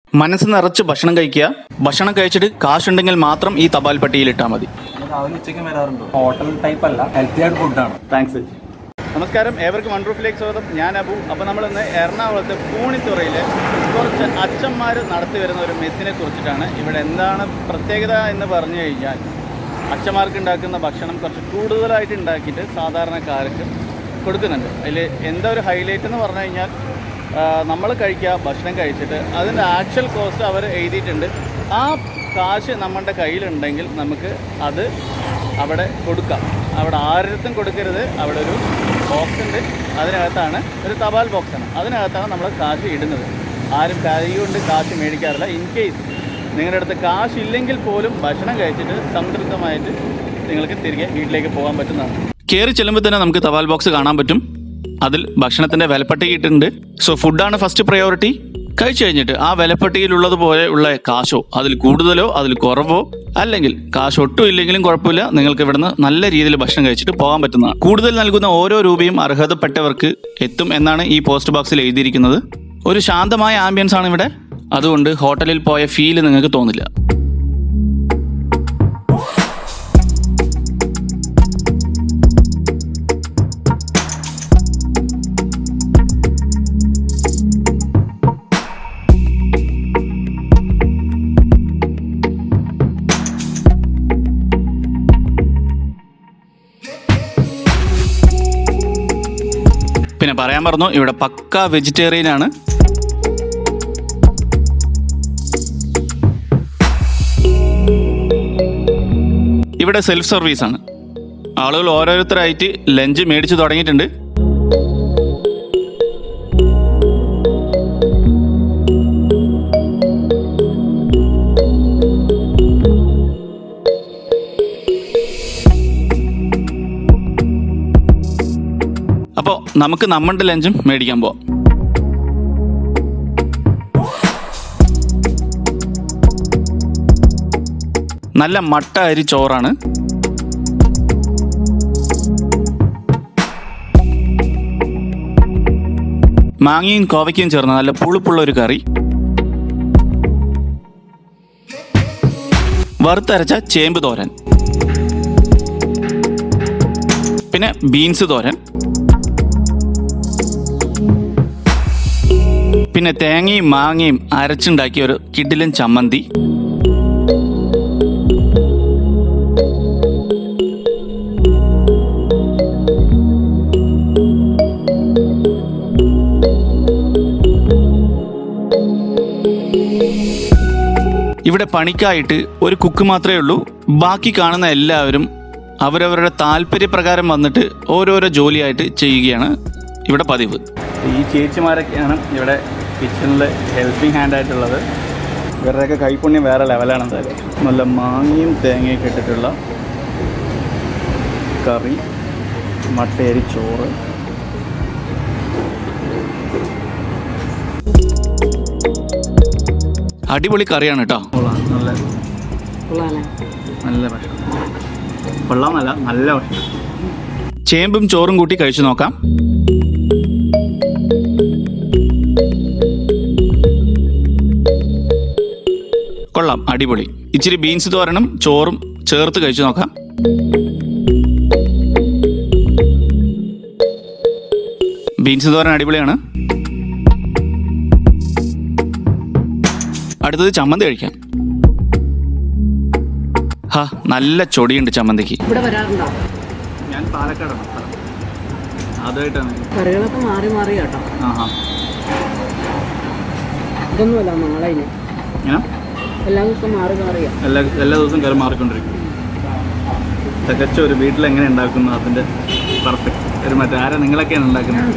മനസ്സ് നിറച്ച് ഭക്ഷണം കഴിക്കുക ഭക്ഷണം കഴിച്ചിട്ട് കാശുണ്ടെങ്കിൽ മാത്രം ഈ തപാൽ പട്ടിയിൽ ഇട്ടാൽ മതി രാവിലെ ഉച്ചയ്ക്ക് വരാറുണ്ട് ഹോട്ടൽ ടൈപ്പ് അല്ല ഹെൽത്തി ആയിട്ട് ഫുഡാണ് താങ്ക്സ് നമസ്കാരം ഏവർക്കും വൺറൂഫിലേക്ക് സ്വാഗതം ഞാൻ അബു അപ്പോൾ നമ്മളിന്ന് എറണാകുളത്ത് പൂണിത്തുറയിലെ കുറച്ച് അച്ഛന്മാർ നടത്തി വരുന്ന ഒരു മെസ്സിനെ കുറിച്ചിട്ടാണ് ഇവിടെ എന്താണ് പ്രത്യേകത എന്ന് പറഞ്ഞു കഴിഞ്ഞാൽ അച്ഛന്മാർക്ക് ഉണ്ടാക്കുന്ന ഭക്ഷണം കുറച്ച് കൂടുതലായിട്ട് ഉണ്ടാക്കിയിട്ട് സാധാരണക്കാർക്ക് കൊടുക്കുന്നുണ്ട് അതിൽ എന്താ ഒരു ഹൈലൈറ്റ് എന്ന് പറഞ്ഞു കഴിഞ്ഞാൽ നമ്മൾ കഴിക്കുക ഭക്ഷണം കഴിച്ചിട്ട് അതിൻ്റെ ആക്ച്വൽ കോസ്റ്റ് അവർ എഴുതിയിട്ടുണ്ട് ആ കാശ് നമ്മുടെ കയ്യിലുണ്ടെങ്കിൽ നമുക്ക് അത് അവിടെ കൊടുക്കാം അവിടെ ആരുടെ കൊടുക്കരുത് അവിടെ ഒരു ബോക്സ് ഉണ്ട് അതിനകത്താണ് ഒരു തപാൽ ബോക്സാണ് അതിനകത്താണ് നമ്മൾ കാശ് ഇടുന്നത് ആരും കൈ കൊണ്ട് കാശ് മേടിക്കാറില്ല ഇൻ കേസ് നിങ്ങളുടെ അടുത്ത് കാശ് ഇല്ലെങ്കിൽ പോലും ഭക്ഷണം കഴിച്ചിട്ട് സംതൃപ്തമായിട്ട് നിങ്ങൾക്ക് തിരികെ വീട്ടിലേക്ക് പോകാൻ പറ്റുന്നതാണ് കയറി ചെല്ലുമ്പോൾ തന്നെ നമുക്ക് തപാൽ ബോക്സ് കാണാൻ പറ്റും അതിൽ ഭക്ഷണത്തിന്റെ വിലപ്പട്ടിക ഇട്ടിട്ടുണ്ട് സോ ഫുഡാണ് ഫസ്റ്റ് പ്രയോറിറ്റി കഴിച്ചു കഴിഞ്ഞിട്ട് ആ വിലപ്പട്ടികയിലുള്ളതുപോലെ ഉള്ള കാശോ അതിൽ കൂടുതലോ അതിൽ കുറവോ അല്ലെങ്കിൽ കാശ് ഒട്ടും ഇല്ലെങ്കിലും കുഴപ്പമില്ല നിങ്ങൾക്ക് ഇവിടുന്ന് നല്ല രീതിയിൽ ഭക്ഷണം കഴിച്ചിട്ട് പോകാൻ പറ്റുന്നതാണ് കൂടുതൽ നൽകുന്ന ഓരോ രൂപയും അർഹതപ്പെട്ടവർക്ക് എത്തും എന്നാണ് ഈ പോസ്റ്റ് ബോക്സിൽ എഴുതിയിരിക്കുന്നത് ഒരു ശാന്തമായ ആംബിയൻസ് ആണ് ഇവിടെ അതുകൊണ്ട് ഹോട്ടലിൽ പോയ ഫീല് നിങ്ങൾക്ക് തോന്നില്ല പിന്നെ പറയാൻ പറഞ്ഞു ഇവിടെ പക്ക വെജിറ്റേറിയൻ ആണ് ഇവിടെ സെൽഫ് സർവീസ് ആണ് ആളുകൾ ഓരോരുത്തരായിട്ട് ലഞ്ച് മേടിച്ചു തുടങ്ങിയിട്ടുണ്ട് അപ്പോൾ നമുക്ക് നമ്മുടെ ലഞ്ചും മേടിക്കാൻ പോവാം നല്ല മട്ട അരി ചോറാണ് മാങ്ങയും കോവയ്ക്കയും ചേർന്ന നല്ല പുളിപ്പുള്ള ഒരു കറി വറുത്തരച്ച ചേമ്പ് തോരൻ പിന്നെ ബീൻസ് തോരൻ പിന്നെ തേങ്ങയും മാങ്ങയും അരച്ചുണ്ടാക്കിയ ഒരു കിഡിലൻ ചമ്മന്തി ഇവിടെ പണിക്കായിട്ട് ഒരു കുക്ക് മാത്രമേ ഉള്ളൂ ബാക്കി കാണുന്ന എല്ലാവരും അവരവരുടെ താല്പര്യപ്രകാരം വന്നിട്ട് ഓരോരോ ജോലിയായിട്ട് ചെയ്യുകയാണ് ഇവിടെ പതിവ് ഈ ചേച്ചിമാരൊക്കെയാണ് ഇവിടെ കിച്ചണിൽ ഹെൽപ്പിംഗ് ഹാൻഡ് ആയിട്ടുള്ളത് ഇവരുടെയൊക്കെ കൈപ്പുണ്യം വേറെ ലെവലാണ് എന്തായാലും നല്ല മാങ്ങയും തേങ്ങയൊക്കെ ഇട്ടിട്ടുള്ള കറി മട്ടയരി ചോറ് അടിപൊളി കറിയാണ് കേട്ടോ നല്ല നല്ല ഭക്ഷണം കൊള്ളാമല്ല നല്ല ഭക്ഷണം ചേമ്പും ചോറും കൂട്ടി കഴിച്ചു നോക്കാം കൊള്ളാം അടിപൊളി ഇച്ചിരി ബീൻസ് തോരനും ചോറും ചേർത്ത് കഴിച്ചു നോക്കാം ബീൻസ് തോരൻ അടിപൊളിയാണ് അടുത്തത് ചമ്മന്തി കഴിക്കാം ഹാ നല്ല ചൊടിയുണ്ട് ചമ്മന്തിക്ക് ഇവിടെ വരാറുണ്ടോ ഞാൻ പാലക്കാടാണ് ആദ്യമായിട്ടാണ് കറികളൊക്കെ മാറി മാറി കേട്ടോ ആഹാ ഇതൊന്നുമല്ല നാളെ ഇനി ഇങ്ങനെ എല്ലാ ദിവസവും മാറി മാറിയാ എല്ലാ എല്ലാ ദിവസവും കയറി മാറിക്കൊണ്ടിരിക്കും തികച്ച ഒരു വീട്ടിൽ എങ്ങനെ ഉണ്ടാക്കുന്നു അതിൻ്റെ പെർഫെക്റ്റ് ഒരു മറ്റേ ആരാ നിങ്ങളൊക്കെയാണ് ഉണ്ടാക്കുന്നത്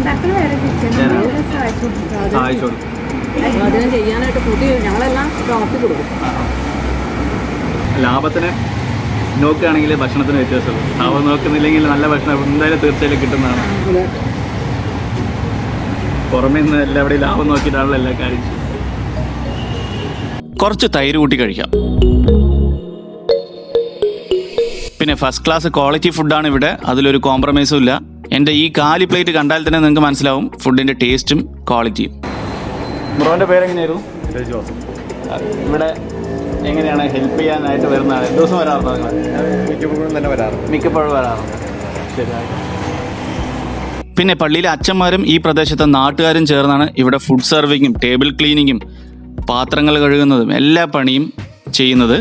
സഹായിച്ചു കൊടുക്കും അതിനെ ചെയ്യാനായിട്ട് കൂട്ടി ഞങ്ങളെല്ലാം കാപ്പി കൊടുക്കും ലാഭത്തിന് നോക്കുകയാണെങ്കിൽ ഭക്ഷണത്തിന് വ്യത്യാസമുള്ളൂ ലാഭം നോക്കുന്നില്ലെങ്കിൽ നല്ല ഭക്ഷണം എന്തായാലും തീർച്ചയായും കിട്ടുന്നതാണ് അതെ. പുറമേ നിന്ന് എല്ലാവിടെയും ലാഭം നോക്കിയിട്ടാണല്ലോ എല്ലാ കാര്യം ചെയ്യുന്നത്. കുറച്ച് തൈര് കൂട്ടി കഴിക്കാം പിന്നെ ഫസ്റ്റ് ക്ലാസ് ക്വാളിറ്റി ഫുഡാണ് ഇവിടെ അതിലൊരു കോംപ്രമൈസും ഇല്ല എൻ്റെ ഈ കാലി പ്ലേറ്റ് കണ്ടാൽ തന്നെ നിങ്ങൾക്ക് മനസ്സിലാവും ഫുഡിൻ്റെ ടേസ്റ്റും ക്വാളിറ്റിയും ബ്രോൻ്റെ പേരെങ്ങനെയായിരുന്നു ഇത് ജോസഫ് ഇവിടെ എങ്ങനെയാണ് ഹെൽപ്പ് ചെയ്യാനായിട്ട് വരുന്നതാണ് ദിവസം വരാറുണ്ടോ നിങ്ങൾ ഞാൻ മിക്കപ്പോഴും തന്നെ വരാറുണ്ട് മിക്കപ്പോഴും വരാറുണ്ട് ശരി പിന്നെ പള്ളിയിലെ അച്ഛന്മാരും ഈ പ്രദേശത്തെ നാട്ടുകാരും ചേർന്നാണ് ഇവിടെ ഫുഡ് സർവിങ്ങും ടേബിൾ ക്ലീനിങ്ങും പാത്രങ്ങൾ കഴുകുന്നതും എല്ലാ പണിയും ചെയ്യുന്നത്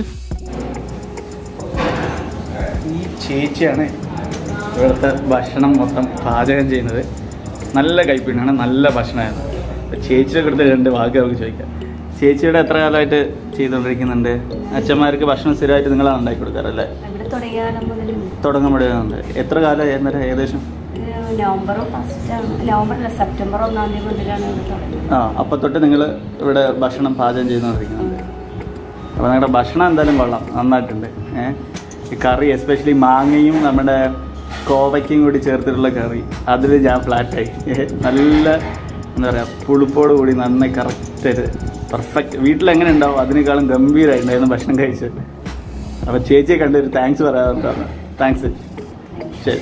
ഈ ചേച്ചിയാണ് ഇവിടുത്തെ ഭക്ഷണം മൊത്തം പാചകം ചെയ്യുന്നത് നല്ല കൈപ്പിണ്ണാണ് നല്ല ഭക്ഷണമായിരുന്നു അപ്പോൾ ചേച്ചിയുടെ അടുത്ത് രണ്ട് വാക്ക് നമുക്ക് ചോദിക്കാം ചേച്ചിയുടെ എത്ര കാലമായിട്ട് ചെയ്തുകൊണ്ടിരിക്കുന്നുണ്ട് അച്ഛന്മാർക്ക് ഭക്ഷണം സ്ഥിരമായിട്ട് നിങ്ങളാണ് ഉണ്ടാക്കി കൊടുക്കാറല്ലേ ഇവിടെ തുടങ്ങിയ കാലം മുതൽ തുടങ്ങുമ്പോഴുണ്ട് എത്ര കാലമായി എന്നിട്ട് ഏകദേശം നവംബർ ഫസ്റ്റ് ആണ് നവംബർ അല്ല സെപ്റ്റംബർ ഒന്നാം തീയതി മുതലാണ് ഇവിടെ തുടങ്ങിയത് ആ അപ്പോൾ തൊട്ട് നിങ്ങൾ ഇവിടെ ഭക്ഷണം പാചകം ചെയ്തുകൊണ്ടിരിക്കുന്നുണ്ട് അപ്പോൾ നിങ്ങളുടെ ഭക്ഷണം എന്തായാലും കൊള്ളാം നന്നായിട്ടുണ്ട് ഏഹ് ഈ കറി എസ്പെഷ്യലി മാങ്ങയും നമ്മുടെ കോവയ്ക്കും കൂടി ചേർത്തിട്ടുള്ള കറി അതിൽ ഞാൻ ഫ്ലാറ്റായി നല്ല എന്താ പറയുക പുളിപ്പോട് കൂടി നന്നായി കറക്റ്റായിട്ട് പെർഫെക്റ്റ് വീട്ടിൽ എങ്ങനെ ഉണ്ടാവും അതിനേക്കാളും ഗംഭീരമായിട്ടുണ്ടായിരുന്നു ഭക്ഷണം കഴിച്ചിട്ട് അപ്പോൾ ചേച്ചിയെ കണ്ടൊരു താങ്ക്സ് പറയാറുണ്ടായിരുന്നു താങ്ക്സ് ശരി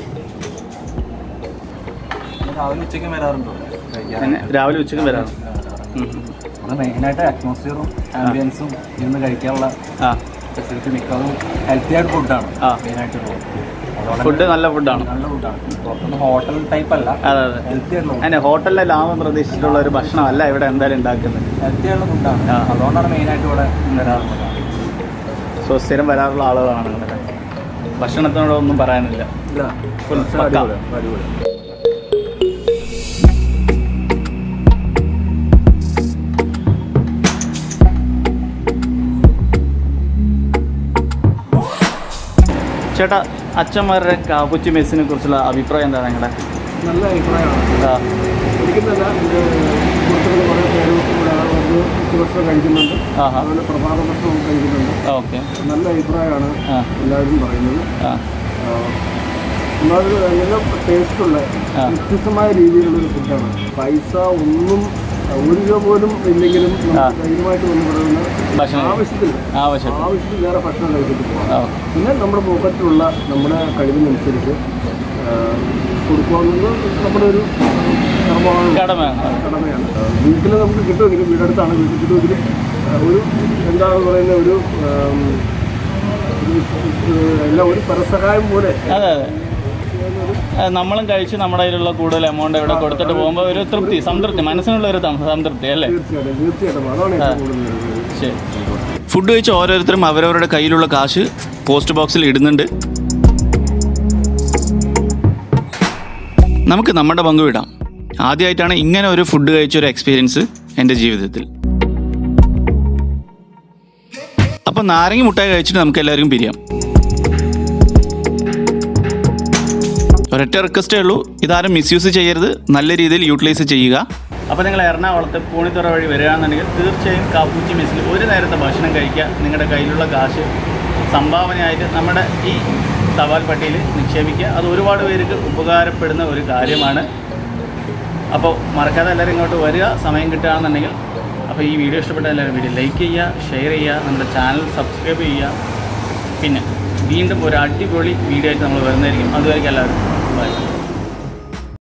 രാവിലെ ഉച്ചയ്ക്ക് വരാറുണ്ടോ പിന്നെ രാവിലെ ഉച്ചയ്ക്ക് വരാം ഉം, ഉം. നമ്മൾ മെയിനായിട്ട് അറ്റ്മോസ്ഫിയറും ആംബിയൻസും ഇരുന്ന് കഴിക്കാനുള്ള ആ ഫെസിലിറ്റി മിക്കതും ഹെൽത്തി ആയിട്ട് ഫുഡാണ് ആ. മെയിനായിട്ട് പോകുന്നത് ഫുഡ് നല്ല ഫുഡാണ് നല്ല ഫുഡാണ് പുറത്തുനിന്ന് ഹോട്ടൽ ടൈപ്പ് അല്ല അതെ അതെ ഹെൽത്തി ആയിട്ടുള്ള അതിന്റെ ഹോട്ടലിലെ ലാഭം പ്രതീക്ഷിച്ചിട്ടുള്ള ഒരു ഭക്ഷണമല്ല ഇവിടെ എന്തായാലും ഉണ്ടാക്കുന്നത് ഹെൽത്തി ആയിട്ടുള്ള ഫുഡാണ് ആ. അതുകൊണ്ടാണ് മെയിനായിട്ട് ഇവിടെ വരാറുള്ളത് സോ സ്ഥിരം വരാറുള്ള ആളുകളാണ് ഇവിടെ ഭക്ഷണത്തിനോടൊന്നും പറയാനില്ല ഇല്ല Full പക്ഷേ പക്കാ. അടിപൊളിയാണ്, അടിപൊളിയാണ് ചേട്ടാ അച്ഛന്മാരുടെ കാപ്പുച്ചി മെസ്സിനെ കുറിച്ചുള്ള അഭിപ്രായം എന്താണ് നിങ്ങളുടെ നല്ല അഭിപ്രായമാണ് ആ, ഒരിക്കലല്ല ഇത് സുഹൃത്തുക്കൾ കുറേ പേര് ഇവിടെ വന്ന് ഉച്ചഭക്ഷണം കഴിക്കുന്നുണ്ട് ആഹാ അതുപോലെ പ്രഭാത ഭക്ഷണം കഴിക്കുന്നുണ്ട് ഓക്കെ നല്ല അഭിപ്രായമാണ് ആ എല്ലാവരും പറയുന്നത് ആ ഒന്നാമത് നല്ല ടേസ്റ്റുള്ള ആ. വ്യത്യസ്തമായ രീതിയിലുള്ളൊരു ഫുഡാണ് പൈസ ഒന്നും ഒരു രൂപ പോലും ഇല്ലെങ്കിലും ആ. നമുക്ക് ധൈര്യമായിട്ട് വന്ന് പറയുന്ന ഭക്ഷണം ആവശ്യത്തിൽ ആവശ്യം ആവശ്യത്തിൽ വേറെ ഭക്ഷണം കഴിച്ചിട്ട് പോകാം ആ പിന്നെ നമ്മുടെ പോക്കറ്റിലുള്ള നമ്മുടെ കഴിവിനനുസരിച്ച് ആ, കൊടുക്കാവുന്നത് നമ്മുടെ ഒരു കർമ്മമാണ് കടമയാണ് കടമയാണ് വീട്ടിൽ നമുക്ക് കിട്ടുമെങ്കിലും വീടടുത്താണ് വീട്ടിൽ കിട്ടുമെങ്കിലും ആ, ഒരു എന്താണ് പറയുന്ന ഒരു ആം, ഒരു, ഏഹ്, എല്ലാം ഒരു പരസഹായം പോലെ അതെ അതെ ആ, നമ്മളും കഴിച്ച് നമ്മുടെ കയ്യിലുള്ള കൂടുതൽ എമൗണ്ട് ഇവിടെ കൊടുത്തിട്ട് പോകുമ്പോൾ ഒരു തൃപ്തി സംതൃപ്തി മനസ്സിനുള്ള ഒരു സം- സംതൃപ്തി അല്ലേ തീർച്ചയായിട്ടും തീർച്ചയായിട്ടും അതാണ് ഏറ്റവും കൂടുതൽ വരുന്നത്. ശരി ഫുഡ് കഴിച്ച് ഓരോരുത്തരും അവരവരുടെ കയ്യിലുള്ള കാശ് പോസ്റ്റ് ബോക്സിൽ ഇടുന്നുണ്ട് നമുക്ക് നമ്മുടെ പങ്കുവിടാം ആദ്യമായിട്ടാണ് ഇങ്ങനെ ഒരു ഫുഡ് കഴിച്ച ഒരു എക്സ്പീരിയൻസ് എൻ്റെ ജീവിതത്തിൽ അപ്പം നാരങ്ങ മുട്ടായി കഴിച്ചിട്ട് നമുക്ക് എല്ലാവർക്കും പിരിയാം ഒരൊറ്റ റിക്വസ്റ്റേ ഉള്ളൂ ഇതാരും മിസ്യൂസ് ചെയ്യരുത് നല്ല രീതിയിൽ യൂട്ടിലൈസ് ചെയ്യുക അപ്പോൾ നിങ്ങൾ എറണാകുളത്ത് പൂണിത്തുറ വഴി വരികയാണെന്നുണ്ടെങ്കിൽ തീർച്ചയായും കാപ്പൂച്ചി മെസ്സിൽ ഒരു നേരത്തെ ഭക്ഷണം കഴിക്കുക നിങ്ങളുടെ കയ്യിലുള്ള കാശ് സംഭാവനയായിട്ട് നമ്മുടെ ഈ തപാൽ പട്ടിയിൽ നിക്ഷേപിക്കുക അത് ഒരുപാട് പേർക്ക് ഉപകാരപ്പെടുന്ന ഒരു കാര്യമാണ് അപ്പോൾ മറക്കാതെ എല്ലാവരും ഇങ്ങോട്ട് വരിക സമയം കിട്ടുകയാണെന്നുണ്ടെങ്കിൽ അപ്പോൾ ഈ വീഡിയോ ഇഷ്ടപ്പെട്ട എല്ലാവരും വീഡിയോ ലൈക്ക് ചെയ്യുക ഷെയർ ചെയ്യുക നമ്മുടെ ചാനൽ സബ്സ്ക്രൈബ് ചെയ്യുക പിന്നെ വീണ്ടും ഒരു അടിപൊളി വീഡിയോ ആയിട്ട് നമ്മൾ വരുന്നതായിരിക്കും അതുവരെയ്ക്കും എല്ലാവരും ബൈ